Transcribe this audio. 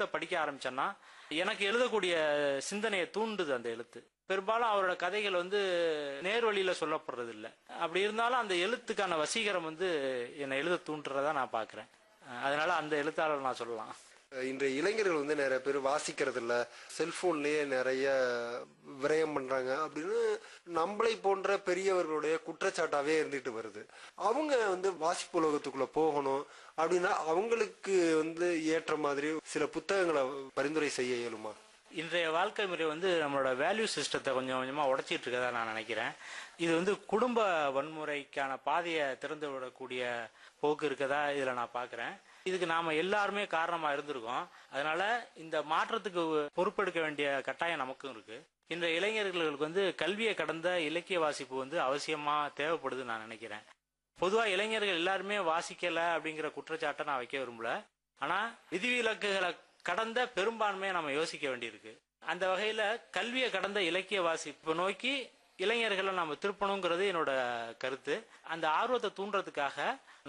எழுத்தை படிக்க ஆரம்பிச்சேன்னா எனக்கு எழுதக்கூடிய சிந்தனையை தூண்டுது அந்த எழுத்து பெரும்பாலும் அவரோட கதைகள் வந்து நேர்வழியில சொல்லப்படுறது இல்ல அப்படி இருந்தாலும் அந்த எழுத்துக்கான வசீகரம் வந்து என்னை எழுத தூண்டுறதா நான் பாக்குறேன் அதனால அந்த எழுத்தாளர் நான் சொல்லலாம் இன்றைய இளைஞர்கள் வந்து நிறைய பேர் வாசிக்கிறது இல்ல செல்போன்லயே நிறைய விரயம் பண்றாங்க அப்படின்னு நம்மளை போன்ற பெரியவர்களுடைய குற்றச்சாட்டாவே இருந்துட்டு வருது அவங்க வந்து வாசிப்பு உலகத்துக்குள்ள போகணும் அப்படின்னா அவங்களுக்கு வந்து ஏற்ற மாதிரி சில புத்தகங்களை பரிந்துரை செய்ய இயலுமா இன்றைய வாழ்க்கை முறை வந்து நம்மளோட வேல்யூ சிஸ்டத்தை கொஞ்சம் கொஞ்சமா உடைச்சிட்டு இருக்கதா நான் நினைக்கிறேன் இது வந்து குடும்ப வன்முறைக்கான பாதையை திறந்து விடக்கூடிய போக்கு இருக்கதா இதுல நான் பாக்குறேன் இதுக்கு நாம எல்லாருமே காரணமா இருந்திருக்கோம் அதனால இந்த மாற்றத்துக்கு பொறுப்பெடுக்க வேண்டிய கட்டாயம் நமக்கும் இருக்கு இன்றைய இளைஞர்களுக்கு வந்து கல்வியை கடந்த இலக்கிய வாசிப்பு வந்து அவசியமா தேவைப்படுதுன்னு நான் நினைக்கிறேன் பொதுவா இளைஞர்கள் எல்லாருமே வாசிக்கல அப்படிங்கிற குற்றச்சாட்டை நான் வைக்க விரும்பல ஆனா விதிவிலக்குகளை கடந்த பெரும்பான்மையை நம்ம யோசிக்க வேண்டியிருக்கு அந்த வகையில கல்வியை கடந்த இலக்கிய வாசிப்பு நோக்கி இளைஞர்களை நம்ம திருப்பணுங்கிறது என்னோட கருத்து அந்த ஆர்வத்தை தூண்டுறதுக்காக